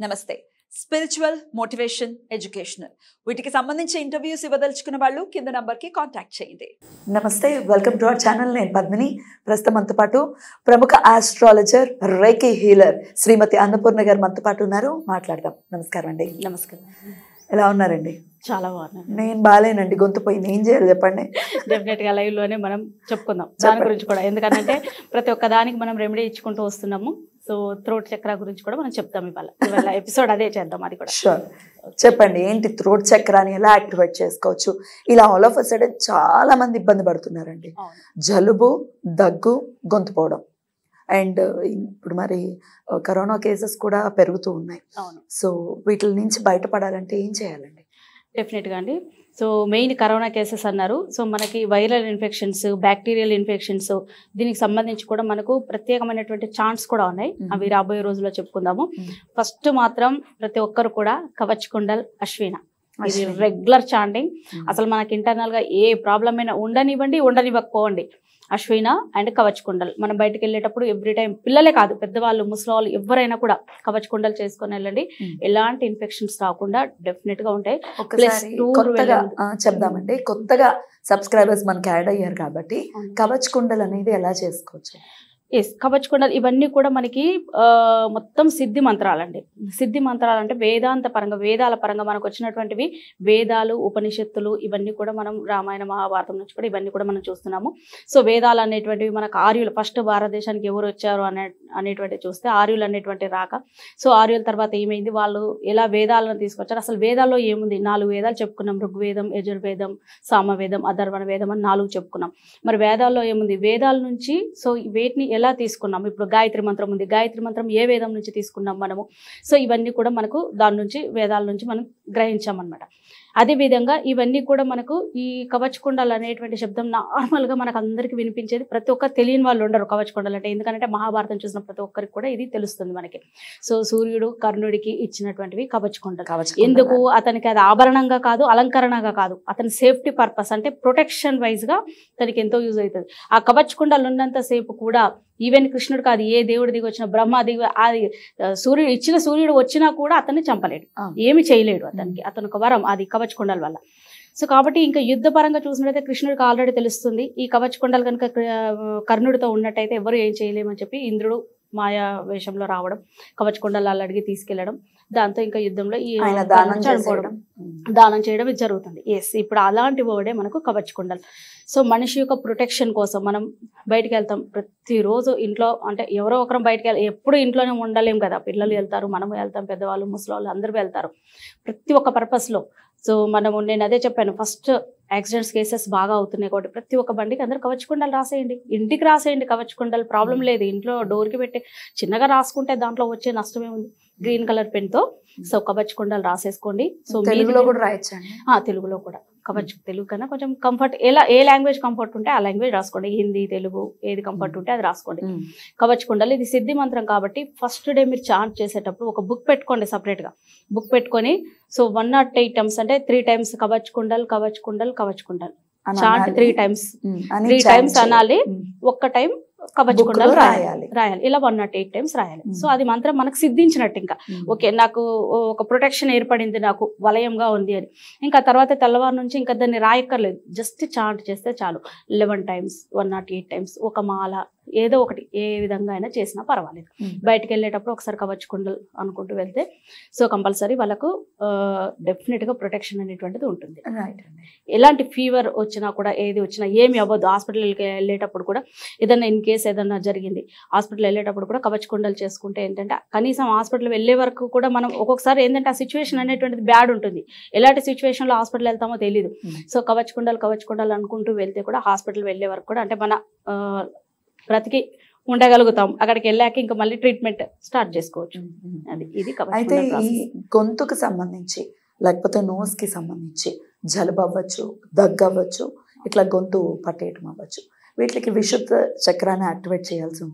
నమస్తే spiritual motivation educational వీటికి సంబంధించి ఇంటర్వ్యూస్ ఇవ్వదలుచుకున్న వాళ్ళు కింద నంబర్కి కాంటాక్ట్ చేయండి నమస్తే వెల్కమ్ టు అవర్ ఛానల్ నేను పద్మిని ప్రస్తుతం మనతో పాటు ప్రముఖ astrologer reiki healer Shrimati Annapurna garu మనతో పాటు ఉన్నారు మాట్లాడదాం నమస్కారం అండి నమస్కారం ఎలా ఉన్నారండి చాలా బాగున్నాను నేను బాగాలేనండి గొంతు పోయింది ఏం చేయాలి చెప్పండి డెఫినెట్ గా లైవ్ లోనే మనం చెప్పుకుందాం దాని చెప్పండి. గురించి కూడా ఎందుకంటే ప్రతి ఒక్క దానికి మనం రెమెడీ ఇచ్చుకుంటూ వస్తున్నాము సో థ్రోట్ చక్ర గురించి కూడా మనం చెప్తాం ఇవాళ ఇవాళ ఎపిసోడ్ అదే చేద్దాం అది కూడా షూర్ చెప్పండి ఏంటి థ్రోట్ చక్రాన్ని ఎలా యాక్టివేట్ చేసుకోవచ్చు ఇలా ఆల్ ఆఫ్ అ సడన్ చాలా మంది ఇబ్బంది పడుతున్నారండి అవును. జలుబు దగ్గు గొంతు పోవడం అండ్ ఇప్పుడు మరి ఆ, కరోనా కేసెస్ కూడా పెరుగుతూ ఉన్నాయి అవును సో వీటి నుంచి బయటపడాలంటే ఏం చేయాలండి డెఫినెట్ గా అండి సో మెయిన్ కరోనా కేసెస్ అన్నారు సో మనకి వైరల్ ఇన్ఫెక్షన్స్ బ్యాక్టీరియల్ ఇన్ఫెక్షన్స్ దీనికి సంబంధించి కూడా మనకు ప్రత్యేకమైనటువంటి ఛాన్స్ కూడా ఉన్నాయి Mhm. అవి రాబోయే రోజుల్లో చెప్పుకుందాము Mhm. ఫస్ట్ మాత్రం ప్రతి ఒక్కరు కూడా కవచ్ కుండల్ అశ్విన ఇది అశ్విని. Regular chanting Mhm. అసలు మనకి ఇంటర్నల్ గా ఏ ప్రాబ్లం అయినా ఉండనివ్వండి ఉండనివ్వకపోండి అశ్విన అండ్ కవచ్ కుండల్ మనం బయటకు వెళ్ళేటప్పుడు ఎవ్రీ టైం పిల్లలే కాదు పెద్దవాళ్ళు ముసలి ఎవరైనా కూడా కవచ్ కుండలు చేసుకొని వెళ్ళండి Mm. ఎలాంటి ఇన్ఫెక్షన్స్ రాకుండా డెఫినెట్ గా ఉంటాయి ఒక్కసారి tour కొత్తగా వెళ్ళండి. ఆ, చెప్దామండి కొత్తగా సబ్స్క్రైబర్స్ మనకి యాడ్ అయ్యారు కాబట్టి కవచ్ కుండలు అనేది ఎలా చేసుకోవచ్చు ఎస్ కవచ్ కుండలు ఇవన్నీ కూడా మనకి ఆ, మొత్తం సిద్ధి మంత్రాలండి సిద్ధి మంత్రాలు అంటే వేదాంత పరంగా వేదాల పరంగా మనకు వచ్చినటువంటివి వేదాలు ఉపనిషత్తులు ఇవన్నీ కూడా మనం రామాయణ మహాభారతం నుంచి కూడా ఇవన్నీ కూడా మనం చూస్తున్నాము సో వేదాలు అనేటువంటివి మనకు ఆర్యులు ఫస్ట్ భారతదేశానికి ఎవరు వచ్చారు అనే అనేటువంటి చూస్తే ఆర్యులు అనేటువంటి రాక సో ఆర్యుల తర్వాత ఏమైంది వాళ్ళు ఎలా వేదాలను తీసుకొచ్చారు అసలు వేదాల్లో ఏముంది నాలుగు వేదాలు చెప్పుకున్నాం ఋగ్వేదం యజుర్వేదం సామవేదం అధర్వణ వేదం అని నాలుగు చెప్పుకున్నాం మరి వేదాల్లో ఏముంది వేదాల నుంచి సో వేటిని ఎలా తీసుకున్నాం ఇప్పుడు గాయత్రి మంత్రం ఉంది గాయత్రి మంత్రం ఏ వేదం నుంచి తీసుకున్నాం మనము సో ఇవన్నీ కూడా మనకు దాని నుంచి వేదాల నుంచి మనం గ్రహించామన్నమాట అదే విధంగా ఇవన్నీ కూడా మనకు ఈ కవచ కుండలు అనేటువంటి శబ్దం నార్మల్గా మనకు అందరికీ వినిపించేది ప్రతి ఒక్కరు తెలియని వాళ్ళు ఉండరు కవచ కుండలు అంటే ఎందుకంటే మహాభారతం చూసిన ప్రతి ఒక్కరికి కూడా ఇది తెలుస్తుంది మనకి సో సూర్యుడు కర్ణుడికి ఇచ్చినటువంటివి కవచ కుండలు కవచ్ ఎందుకు అతనికి అది ఆభరణంగా కాదు అలంకరణగా కాదు అతని సేఫ్టీ పర్పస్ అంటే ప్రొటెక్షన్ వైజ్ గా తనకి ఎంతో యూజ్ అవుతుంది ఆ కవచ్ కుండలు ఉన్నంత సేపు కూడా ఈవెన్ కృష్ణుడు కాదు ఏ దేవుడి దిగి వచ్చిన బ్రహ్మ దిగి అది ఆ, సూర్యుడు ఇచ్చిన సూర్యుడు వచ్చినా కూడా అతన్ని చంపలేడు ఆ. ఏమి చేయలేడు అతనికి అతను ఒక వరం అది కవచ్ కుండల వల్ల సో కాబట్టి ఇంకా యుద్ధ పరంగా చూసినట్టయితే కృష్ణుడికి ఆల్రెడీ తెలుస్తుంది ఈ కవచ్ కుండలు కనుక కర్ణుడితో ఉన్నట్టయితే ఎవరు ఏం చేయలేమని చెప్పి ఇంద్రుడు మాయా వేషంలో రావడం కవచ కుండలు అడిగి తీసుకెళ్లడం దాంతో ఇంకా యుద్ధంలో ఈ ఆయన దానం కర్ణుడు చనిపోవడం చేసేయడం దానం చేయడం ఇది జరుగుతుంది ఎస్ ఇప్పుడు అలాంటి వర్డే మనకు కవచ్ కుండలు సో మనిషి యొక్క ప్రొటెక్షన్ కోసం మనం బయటికి వెళ్తాం ప్రతిరోజు ఇంట్లో అంటే ఎవరో ఒకరం బయటికి వెళ్ళి ఎప్పుడు ఇంట్లోనే ఉండలేం కదా పిల్లలు వెళ్తారు మనము వెళ్తాం పెద్దవాళ్ళు ముసలి వాళ్ళు అందరూ వెళ్తారు ప్రతి ఒక్క పర్పస్లో సో మనము నేను అదే చెప్పాను ఫస్ట్ యాక్సిడెంట్స్ కేసెస్ బాగా అవుతున్నాయి కాబట్టి ప్రతి ఒక్క బండికి అందరూ కవచ కుండలు రాసేయండి ఇంటికి రాసేయండి కవచ కుండలు ప్రాబ్లం లేదు ఇంట్లో డోర్కి పెట్టి చిన్నగా రాసుకుంటే దాంట్లో వచ్చే నష్టమే ఉంది గ్రీన్ కలర్ పెన్తో సో కవచ కుండలు రాసేసుకోండి సో మీది తెలుగులో మీరు- కూడా రాయొచ్చండి ఆ, తెలుగులో కూడా కవచ్ తెలుగు కన్నా కొంచెం కంఫర్ట్ ఎలా ఏ లాంగ్వేజ్ కంఫర్ట్ ఉంటే ఆ లాంగ్వేజ్ రాసుకోండి హిందీ తెలుగు ఏది కంఫర్ట్ ఉంటే అది రాసుకోండి కవచ్ కుండలు ఇది సిద్ధి మంత్రం కాబట్టి ఫస్ట్ డే మీరు చాంట్ చేసేటప్పుడు ఒక బుక్ పెట్టుకోండి సపరేట్గా బుక్ పెట్టుకొని so one nought eight times అంటే త్రీ టైమ్స్ కవచ్ కుండల్ కవచ్ కుండల్ కవచ్ కుండల్ అని చాంట్ అనాలి. త్రీ టైమ్స్ ఉమ్, అని త్రీ chant టైమ్స్ చేయాలి. అనాలి ఉమ్. ఒక్క టైం కవచ్ Book లో కుండలు రాయాలి రాయాలి రాయాలి ఇలా వన్ నాట్ ఎయిట్ టైమ్స్ రాయాలి Hmm. సో అది మంత్రం మనకు సిద్ధించినట్టు ఇంకా ఉమ్. ఓకే నాకు ఒక ప్రొటెక్షన్ ఏర్పడింది నాకు వలయంగా ఉంది అని ఇంకా తర్వాత తెల్లవారు నుంచి ఇంకా దాన్ని రాయక్కర్లేదు జస్ట్ చాంట్ చేస్తే చాలు eleven times one nought eight times ఒక మాల ఏదో ఒకటి ఏ విధంగా అయినా చేసినా పర్వాలేదు ఉమ్. బయటకు వెళ్ళేటప్పుడు ఒకసారి కవచ్ కుండలు అనుకుంటూ వెళ్తే సో కంపల్సరీ వాళ్ళకు డెఫినెట్గా ప్రొటెక్షన్ అనేటువంటిది ఉంటుంది రైట్ అండి ఎలాంటి ఫీవర్ వచ్చినా కూడా ఏది వచ్చినా ఏమి అవ్వదు హాస్పిటల్కి వెళ్ళేటప్పుడు కూడా ఏదైనా ఇన్ కేస్ ఏదైనా జరిగింది హాస్పిటల్ వెళ్ళేటప్పుడు కూడా కవచ కుండలు చేసుకుంటే ఏంటంటే కనీసం హాస్పిటల్ వెళ్ళే వరకు కూడా మనం ఒక్కొక్కసారి ఏంటంటే ఆ సిచ్యువేషన్ అనేటువంటిది బ్యాడ్ ఉంటుంది ఎలాంటి సిచ్యువేషన్లో హాస్పిటల్ వెళ్తామో తెలియదు Hmm. సో కవచ కుండలు కవచ కుండలు అనుకుంటూ వెళ్తే కూడా హాస్పిటల్ వెళ్ళే వరకు కూడా అంటే మన ఆ, బ్రతికి ఉండగలుగుతాం అక్కడికి వెళ్ళాక ఇంకా మళ్ళీ ట్రీట్మెంట్ స్టార్ట్ చేసుకోవచ్చు ఉమ్, ఉమ్. అది ఇది కవచ అయితే కుండల ఈ process. గొంతుకు సంబంధించి లేకపోతే నోస్ కి సంబంధించి జలుబు అవ్వచ్చు దగ్గు అవ్వచ్చు ఇట్లా గొంతు పట్టేయటం అవ్వచ్చు వీటికి విశుద్ధ చక్రాన్ని యాక్టివేట్ చేయాల్సి ఉంటుందా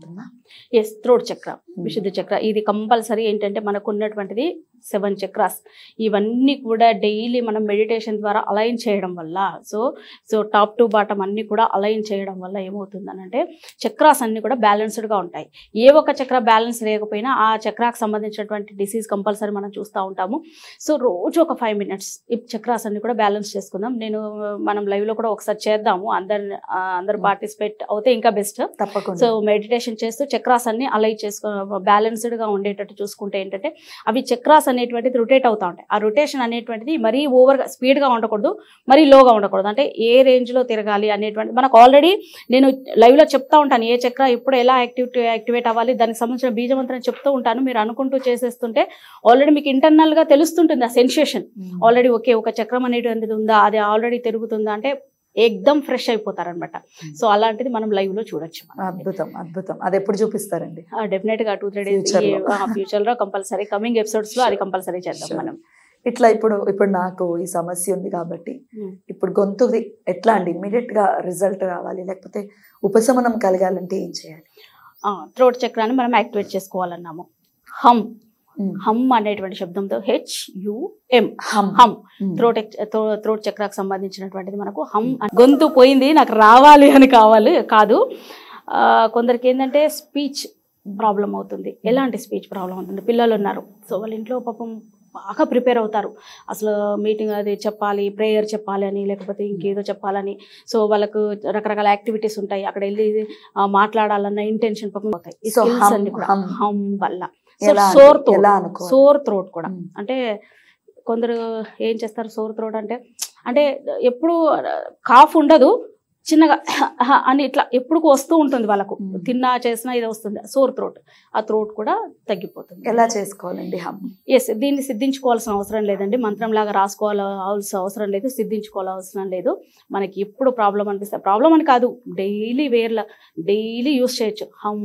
ఎస్ థ్రోట్ చక్ర విశుద్ధ చక్ర ఇది కంపల్సరీ ఏంటంటే మనకు ఉన్నటువంటిది సెవెన్ చక్రాస్ ఇవన్నీ కూడా డైలీ మనం మెడిటేషన్ ద్వారా అలైన్ చేయడం వల్ల so so top to bottom అన్నీ కూడా అలైన్ చేయడం వల్ల ఏమవుతుందని అంటే చక్రాస్ అన్నీ కూడా బ్యాలెన్స్డ్గా ఉంటాయి ఏ ఒక్క చక్ర బ్యాలెన్స్ లేకపోయినా ఆ చక్రాకు సంబంధించినటువంటి డిసీజ్ కంపల్సరీ మనం చూస్తూ ఉంటాము సో రోజు ఒక ఫైవ్ మినిట్స్ ఈ చక్రాస్ అన్ని కూడా బ్యాలెన్స్ చేసుకుందాం నేను మనం లైవ్లో కూడా ఒకసారి చేద్దాము అందరు ఆ, అందరు పార్టిసిపేట్ అవుతే ఇంకా బెస్ట్ తప్పకుండా సో మెడిటేషన్ చేస్తూ చక్రాస్ అన్ని అలై చేసుకో బ్యాలెన్స్డ్గా ఉండేటట్టు చూసుకుంటే ఏంటంటే అవి చక్రాస్ అనేటువంటిది రొటేట్ అవుతూ ఉంటాయి ఆ రొటేషన్ అనేటువంటిది మరీ ఓవర్గా స్పీడ్గా ఉండకూడదు మరీ లోగా ఉండకూడదు అంటే ఏ రేంజ్లో తిరగాలి అనేటువంటి మనకు ఆల్రెడీ నేను లైవ్లో చెప్తా ఉంటాను ఏ చక్ర ఎప్పుడు ఎలా యాక్టివిటీ యాక్టివేట్ అవ్వాలి దానికి సంబంధించిన బీజమంత్రం చెప్తూ ఉంటాను మీరు అనుకుంటూ చేసేస్తుంటే ఆల్రెడీ మీకు ఇంటర్నల్గా తెలుస్తుంటుంది ఆ సెన్సేషన్ ఆల్రెడీ ఓకే ఒక చక్రం అనేటువంటిది ఉందా అది ఆల్రెడీ తిరుగుతుందా అంటే ఎక్దమ్ ఫ్రెష్ అయిపోతారనమాట సో అలాంటిది మనం లైవ్ లో చూడొచ్చు అద్భుతం అద్భుతం అది ఎప్పుడు చూపిస్తారండి డెఫినెట్ గా టూ త్రీ డేస్ Future లో. ఫ్యూచర్ లో కంపల్సరీ కమింగ్ ఎపిసోడ్స్ లో అది కంపల్సరీ చేద్దాం Sure. మనం ఇట్లా ఇప్పుడు ఇప్పుడు నాకు ఈ సమస్య ఉంది కాబట్టి Hmm. ఇప్పుడు గొంతుది ఎట్లా అండి ఇమీడియట్ గా రిజల్ట్ రావాలి లేకపోతే ఉపశమనం కలగాలంటే ఏం చేయాలి థ్రోట్ చక్రాన్ని మనం యాక్టివేట్ చేసుకోవాలన్నాము హమ్ Hmm. హమ్ అనేటువంటి శబ్దంతో H U M hum hum Hmm. Throat throat చక్రాకు సంబంధించినటువంటిది మనకు హమ్ అని- గొంతు పోయింది నాకు రావాలి అని కావాలి కాదు ఆ, కొందరికి ఏంటంటే స్పీచ్ ప్రాబ్లం అవుతుంది ఎలాంటి స్పీచ్ ప్రాబ్లం అవుతుంది పిల్లలు ఉన్నారు సో వాళ్ళ ఇంట్లో పాపం బాగా ప్రిపేర్ అవుతారు అసలు మీటింగ్ అది చెప్పాలి ప్రేయర్ చెప్పాలి అని లేకపోతే ఇంకేదో చెప్పాలని సో వాళ్ళకు రకరకాల యాక్టివిటీస్ ఉంటాయి అక్కడ వెళ్ళి ఆ, మాట్లాడాలన్న ఇంటెన్షన్ పాపం అవుతాయి ఈ So, skills hum- అన్ని కూడా hum. హమ్ వల్ల సో ఎలా సోర్ అంటే- ఎలా అనుకోవాలి సోర్ థ్రోట్ కూడా Hmm. అంటే కొందరు ఏం చేస్తారు సోర్ థ్రోట్ అంటే అంటే ఎప్పుడు కాఫ్ ఉండదు చిన్నగా అని ఇట్లా ఎప్పుడు వస్తూ ఉంటుంది వాళ్ళకు Hmm. తిన్నా చేసినా ఇది వస్తుంది సోర్ థ్రోట్ ఆ థ్రోట్ కూడా తగ్గిపోతుంది ఎలా చేసుకోవాలండి హమ్ ఎస్ దీన్ని సిద్ధించుకోవాల్సిన అవసరం లేదండి మంత్రం లాగా రాసుకోవాల్సిన అవసరం లేదు సిద్ధించుకోవాల్సిన లేదు మనకి ఎప్పుడు ప్రాబ్లం అనిపిస్తే ప్రాబ్లం అని కాదు డైలీ వేర్ల డైలీ యూస్ చేయొచ్చు హమ్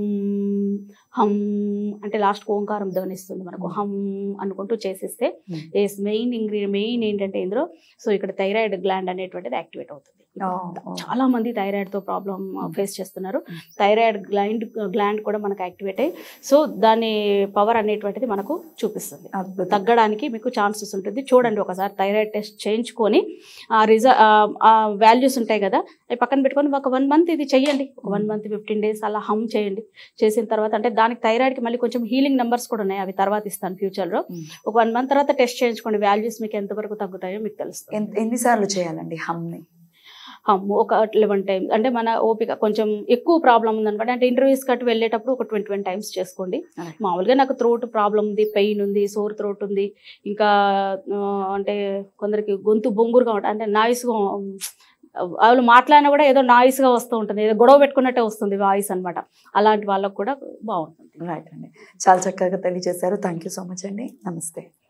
హమ్ అంటే లాస్ట్ ఓంకారం ధ్వనిస్తుంది మనకు హమ్ అనుకుంటూ చేసేస్తే Hmm. Yes main ingredient main ఏంటంటే ఇందులో సో ఇక్కడ థైరాయిడ్ గ్లాండ్ అనేటువంటిది యాక్టివేట్ అవుతుంది Oh, oh. చాలా మంది థైరాయిడ్ తో ప్రాబ్లం ఫేస్ చేస్తున్నారు Mm. థైరాయిడ్ గ్లాండ్ గ్లాండ్ కూడా మనకు యాక్టివేట్ అయ్యి సో దాని పవర్ అనేటువంటిది మనకు చూపిస్తుంది అద్భుతం తగ్గడానికి మీకు ఛాన్సెస్ ఉంటుంది చూడండి ఒకసారి థైరాయిడ్ టెస్ట్ చేయించుకొని ఆ రిజ ఆ వాల్యూస్ ఉంటాయి కదా అవి పక్కన పెట్టుకొని ఒక వన్ మంత్ ఇది చెయ్యండి ఒక వన్ మంత్ ఫిఫ్టీన్ డేస్ అలా హమ్ చేయండి చేసిన తర్వాత అంటే దానికి థైరాయిడ్కి మళ్ళీ కొంచెం హీలింగ్ నెంబర్స్ కూడా ఉన్నాయి అవి తర్వాత ఇస్తాను ఫ్యూచర్లో Mm. ఒక వన్ మంత్ తర్వాత టెస్ట్ చేయించుకోండి వాల్యూస్ మీకు ఎంతవరకు తగ్గుతాయో మీకు తెలుస్తుంది ఎన్- ఎన్నిసార్లు చేయాలండి హమ్ ని హమ్ ఒక లెవెన్ టైమ్స్ అంటే మన ఓపిక కొంచెం ఎక్కువ ప్రాబ్లం ఉందనమాట అంటే ఇంటర్వ్యూస్ కట్టి వెళ్ళేటప్పుడు ఒక ట్వంటీ వన్ టైమ్స్ చేసుకోండి Alright. మామూలుగా నాకు థ్రోట్ ప్రాబ్లం ఉంది పెయిన్ ఉంది సోర్ థ్రోట్ ఉంది ఇంకా ఆ, అంటే కొందరికి గొంతు బొంగురుగా ఉంటుంది అంటే నాయిస్గా వాళ్ళు మాట్లాడినా కూడా ఏదో నాయిస్గా వస్తూ ఉంటుంది ఏదో గొడవ పెట్టుకున్నట్టే వస్తుంది వాయిస్ అన్నమాట అలాంటి వాళ్ళకు కూడా బాగుంటుంది రైట్ అండి చాలా చక్కగా తెలియజేశారు థ్యాంక్ యూ సో మచ్ అండి నమస్తే